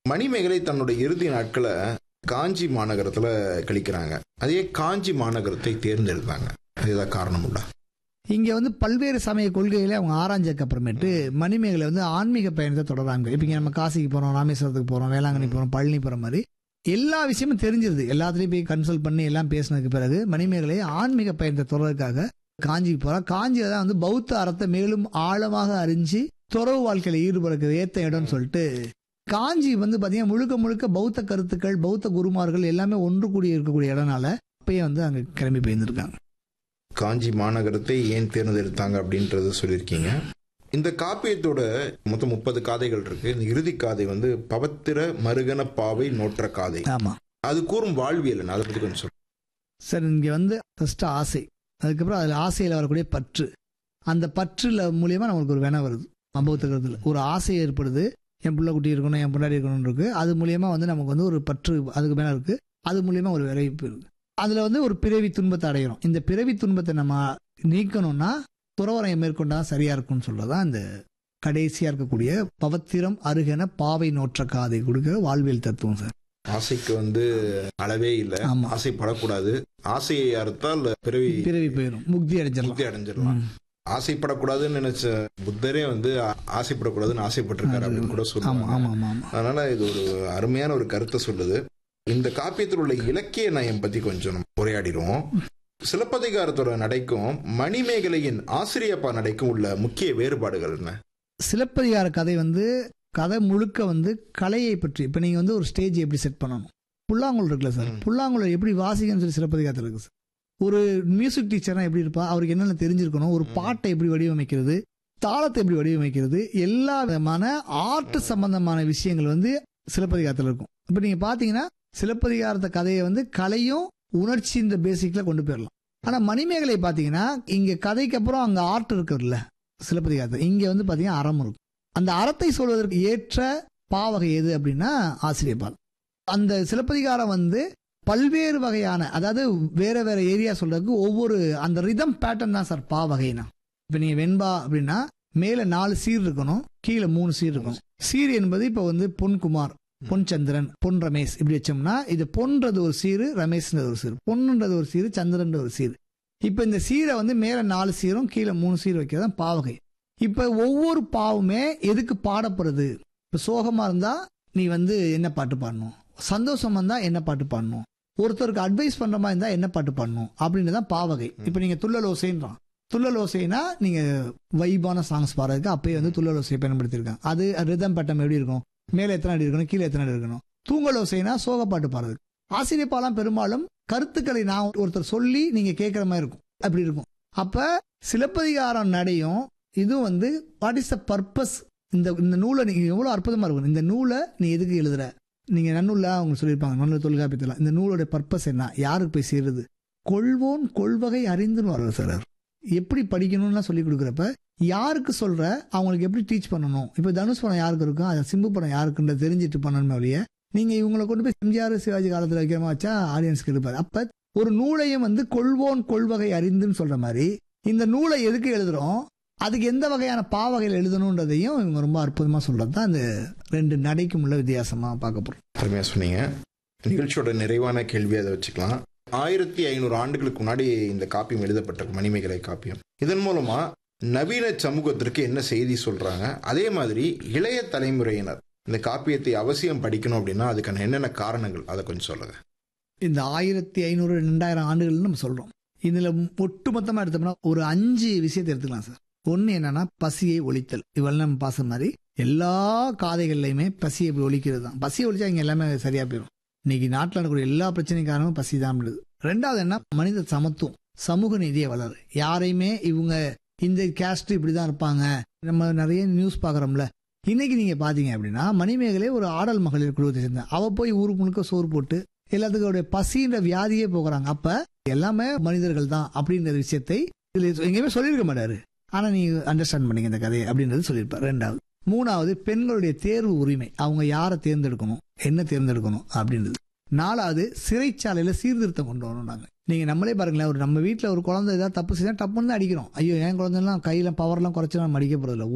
மணிமேகலை தன்னுடைய இறுதி நாட்களை காஞ்சி மாநகரத்துல கழிக்கிறாங்க அதே காஞ்சி மாநகரத்தை தேர்ந்தெடுத்தாங்க அது ஏதாவது காரணம் உண்டா இங்க வந்து பல்வேறு சமய கொள்கைகளை அவங்க ஆராய்ஞ்சதுக்கு அப்புறமேட்டு மணிமேகலை வந்து ஆன்மீக பயணத்தை தொடராங்க இப்போ இங்க நம்ம காசிக்கு போறோம் ராமேஸ்வரத்துக்கு போறோம் வேளாங்கண்ணி போறோம் பழனி போற மாதிரி எல்லா விஷயமும் தெரிஞ்சிருது எல்லாத்துலயும் போய் கன்சல்ட் பண்ணி எல்லாம் பேசினதுக்கு பிறகு மணிமேகலை ஆன்மீக பயணத்தை தொடர்றதுக்காக காஞ்சிக்கு போறா காஞ்சியில தான் வந்து பௌத்த அறத்தை மேலும் ஆழமாக அறிஞ்சு துறவு வாழ்க்கையில ஈடுபடுறது ஏத்த இடம்னு சொல்லிட்டு காஞ்சி வந்து பாத்தீங்கன்னா முழுக்க முழுக்க பௌத்த கருத்துக்கள் பௌத்த குருமார்கள் எல்லாமே ஒன்று கூடி இருக்கக்கூடிய இடம்னால அப்பயே வந்து அங்க கிளம்பி போயிருந்திருக்காங்க காஞ்சி மாநகரத்தை ஏன் தேர்ந்தெடுத்தாங்க அப்படின்றத சொல்லியிருக்கீங்க இந்த காப்பியத்தோட மொத்தம் முப்பது காதைகள் இருக்கு இந்த இறுதி காதை வந்து பவத்திர மருகன பாவை நோற்ற காதை ஆமா அது கூறும் வாழ்வியல் என்ன? அதை பத்தி கொஞ்சம் சொல்லுங்க சார் இங்கே வந்து ஃபர்ஸ்ட் ஆசை அதுக்கப்புறம் அதில் ஆசையில் வரக்கூடிய பற்று அந்த பற்றுல மூலியமா நம்மளுக்கு ஒரு வினை வருது அம்பவத்துக்கிறதுல ஒரு ஆசை ஏற்படுது என் பிள்ளை குட்டி இருக்கணும் என் பொண்டாடி இருக்கணும்னு இருக்கு அது மூலியமா வந்து நமக்கு வந்து ஒரு பற்று அதுக்கு மேலே இருக்கு அது மூலியமா ஒரு விளைவிப்பு இருக்கு அதில் வந்து ஒரு பிறவி துன்பத்தை அடைகிறோம் இந்த பிறவி துன்பத்தை நம்ம நீக்கணும்னா துறவரம் மேற்கொண்டா சரியா இருக்கும்னு சொல்றதான் இந்த கடைசியா இருக்கக்கூடிய பவத்திரம் அருகென பாவை நோற்ற காதை கொடுக்க வாழ்வியல் தத்துவம் சார் ஆசைக்கு வந்து அளவே இல்லை ஆமா. ஆசைப்படக்கூடாது ஆசையை அறுத்தால் பிறவி பிறவி போயிடும் முக்தி அடைஞ்சிடலாம் முக்தி அடைஞ்சிடலாம் ம். ஆசைப்படக்கூடாதுன்னு நினைச்ச புத்தரே வந்து ஆ- ஆசைப்படக்கூடாதுன்னு ஆசைப்பட்டிருக்காரு அப்படின்னு கூட ஆமா சொல்லுவாங்க ஆமா ஆமா ஆமா அதனால இது ஒரு அருமையான ஒரு கருத்தை சொல்லுது இந்த காப்பியத்தில் உள்ள இலக்கிய நயம் பத்தி கொஞ்சம் நம்ம உரையாடிடுவோம் சிலப்பதிகாரத்தோட நடைக்கும் மணிமேகலையின் ஆசிரியப்பா நடைக்கும் உள்ள முக்கிய வேறுபாடுகள் என்ன சிலப்பதிகார கதை வந்து கதை முழுக்க வந்து கலையை பற்றி இப்போ நீங்கள் வந்து ஒரு ஸ்டேஜ் எப்படி செட் பண்ணணும் புல்லாங்குழல் இருக்குல்ல சார் ம். புல்லாங்குழல் எப்படி வாசிக்கணும்னு சொல்லி சிலப்பதிகாரத்தில் இருக்கு சார் ஒரு மியூசிக் டீச்சர்னா எப்படி இருப்பா அவருக்கு என்னென்ன தெரிஞ்சிருக்கணும் ஒரு ம். பாட்டை எப்படி வடிவமைக்கிறது தாளத்தை எப்படி வடிவமைக்கிறது எல்லா விதமான ஆர்ட் சம்பந்தமான விஷயங்கள் வந்து சிலப்பதிகாரத்தில் இருக்கும் இப்போ நீங்கள் பார்த்தீங்கன்னா சிலப்பதிகாரத்த கதையை வந்து கலையும் உணர்ச்சி இந்த பேசிக்கில் கொண்டு போயிடலாம் ஆனால் மணிமேகலை பார்த்தீங்கன்னா இங்கே கதைக்கு அப்புறம் அங்கே ஆர்ட் இருக்குதுல்ல சிலப்பதிகாரத்தை இங்கே வந்து பார்த்தீங்கன்னா அறம் இருக்கும் அந்த அறத்தை சொல்வதற்கு ஏற்ற பாவகை எது அப்படின்னா ஆசிரியப்பால் அந்த சிலப்பதிகாரம் வந்து பல்வேறு வகையான அதாவது வேற வேற ஏரியா சொல்றதுக்கு ஒவ்வொரு அந்த ரிதம் பேட்டர்ன் தான் சார் பாவகைனா இப்போ நீங்க வெண்பா அப்படின்னா மேல நாலு சீர் இருக்கணும் கீழே மூணு சீர் இருக்கணும் சீர் என்பது இப்போ வந்து பொன்குமார் பொன் சந்திரன் பொன் ரமேஷ் இப்படி வச்சோம்னா இது பொன்றது ஒரு சீரு ரமேஷ்ன்றது ஒரு சீர் பொன்னுன்றது ஒரு சீரு சந்திரன் ஒரு சீர் இப்போ இந்த சீரை வந்து மேல நாலு சீரும் கீழே மூணு சீர் வைக்கிறது தான் பாவகை இப்ப ஒவ்வொரு பாவுமே எதுக்கு பாடப்படுறது இப்ப சோகமா இருந்தா நீ வந்து என்ன பாட்டு பாடணும் சந்தோஷமா இருந்தா என்ன பாட்டு பாடணும் ஒருத்தருக்கு அட்வைஸ் பண்ற மாதிரி இருந்தா என்ன பாட்டு பாடணும் அப்படின்னு தான் பாவகை இப்ப நீங்க துள்ளல் ஓசைன்றான் துள்ளல் ஓசைனா நீங்க வைபான சாங்ஸ் பாடுறதுக்கு அப்பயே வந்து துள்ளல் ஓசையை பயன்படுத்தியிருக்காங்க அது ரிதம் பட்டம் எப்படி இருக்கும் மேல எத்தனை அடி இருக்கணும் கீழே எத்தனை அடி இருக்கணும் தூங்கல் ஓசைனா சோக பாட்டு பாடுறதுக்கு ஆசிரியப்பாலாம் பெரும்பாலும் கருத்துக்களை நான் ஒருத்தர் சொல்லி நீங்க கேட்கிற மாதிரி இருக்கும் அப்படி இருக்கும் அப்ப சிலப்பதிகாரம் நடையும் இது வந்து வாட் இஸ் த பர்பஸ் இந்த இந்த நூலை நீங்க எவ்வளவு அற்புதமா இருக்கும் இந்த நூலை நீ எதுக்கு எழுதுற நீங்க நன்னூல்ல அவங்க சொல்லியிருப்பாங்க நல்ல தொல்காப்பியத்தில் இந்த நூலோட பர்பஸ் என்ன யாருக்கு போய் சேருது கொள்வோன் கொள்வகை அறிந்துன்னு வர்றது சார் அவர். எப்படி படிக்கணும்லாம் சொல்லி கொடுக்குறப்ப யாருக்கு சொல்ற அவங்களுக்கு எப்படி டீச் பண்ணணும் இப்போ தனுஷ் படம் யாருக்கு இருக்கும் அது சிம்பு படம் யாருக்குன்ற தெரிஞ்சுட்டு பண்ணணுமே ஒழிய நீங்க இவங்களை கொண்டு போய் எம்ஜிஆர் சிவாஜி காலத்துல வைக்கிற மாதிரி வச்சா ஆடியன்ஸ்க்கு இருப்பாரு அப்ப ஒரு நூலையும் வந்து கொள்வோன் கொள்வகை அறிந்துன்னு சொல்ற மாதிரி இந்த நூலை எதுக்கு எழுதுறோம் அதுக்கு எந்த வகையான பாவகையில் எழுதணுன்றதையும் இவங்க ரொம்ப அற்புதமா சொல்றது தான் இந்த ரெண்டு நடைக்கும் உள்ள வித்தியாசமா பார்க்க போறோம் அருமையா சொன்னீங்க நிகழ்ச்சியோட நிறைவான கேள்வி அதை வச்சுக்கலாம் ஆயிரத்தி ஐநூறு ஆண்டுகளுக்கு முன்னாடி இந்த காப்பியம் எழுதப்பட்ட மணிமேகலை காப்பியம் இதன் மூலமா நவீன சமூகத்திற்கு என்ன செய்தி சொல்றாங்க அதே மாதிரி இளைய தலைமுறையினர் இந்த காப்பியத்தை அவசியம் படிக்கணும் அப்படின்னா அதுக்கான என்னென்ன காரணங்கள் அதை கொஞ்சம் சொல்லுங்க இந்த ஆயிரத்தி ஐநூறு ரெண்டாயிரம் ஆண்டுகள் நம்ம சொல்றோம் இதுல ஒட்டுமொத்தமா எடுத்தோம்னா ஒரு அஞ்சு விஷயத்தை எடுத்துக்கலாம் சார் ஒன்னு என்னன்னா பசியை ஒழித்தல் இவெல்லாம் நம்ம பாச மாதிரி எல்லா காதைகள்லையுமே பசியை இப்படி ஒழிக்கிறது தான் பசியை ஒழிச்சா இங்க எல்லாமே சரியா போயிடும் இன்னைக்கு நாட்டில் நடக்கக்கூடிய எல்லா பிரச்சனையும் காரணமும் பசி தான் ரெண்டாவது என்ன மனித சமத்துவம் சமூக நீதியை வளரு யாரையுமே இவங்க இந்த கேஸ்ட் இப்படிதான் இருப்பாங்க நம்ம நிறைய நியூஸ் பாக்குறோம்ல இன்னைக்கு நீங்க பாத்தீங்க அப்படின்னா மணிமேகலை ஒரு ஆடல் மகளிர் குழுவத்தை சேர்ந்த அவ போய் ஊரு முழுக்க சோறு போட்டு எல்லாத்துக்கும் பசின்ற வியாதியே போகிறாங்க அப்ப எல்லாமே மனிதர்கள் தான் அப்படின்ற விஷயத்தை இதுல எங்கேயுமே சொல்லியிருக்க மாட்டாரு ஆனா நீங்க அண்டர்ஸ்டாண்ட் பண்ணீங்க இந்த கதையை அப்படின்றது சொல்லியிருப்பார் ரெண்டாவது மூணாவது பெண்களுடைய தேர்வு உரிமை அவங்க யாரை தேர்ந்தெடுக்கணும் என்ன தேர்ந்தெடுக்கணும் அப்படின்றது நாலாவது சிறைச்சாலையில சீர்திருத்தம் கொண்டு வரணும் நாங்க நீங்க நம்மளே பாருங்களேன் ஒரு நம்ம வீட்டுல ஒரு குழந்தை ஏதாவது தப்பு செஞ்சா டப்புன்னு தான் அடிக்கிறோம் ஐயோ என் குழந்தைலாம் கையில பவர்லாம் குறைச்சு நம்ம அடிக்க போறதில்ல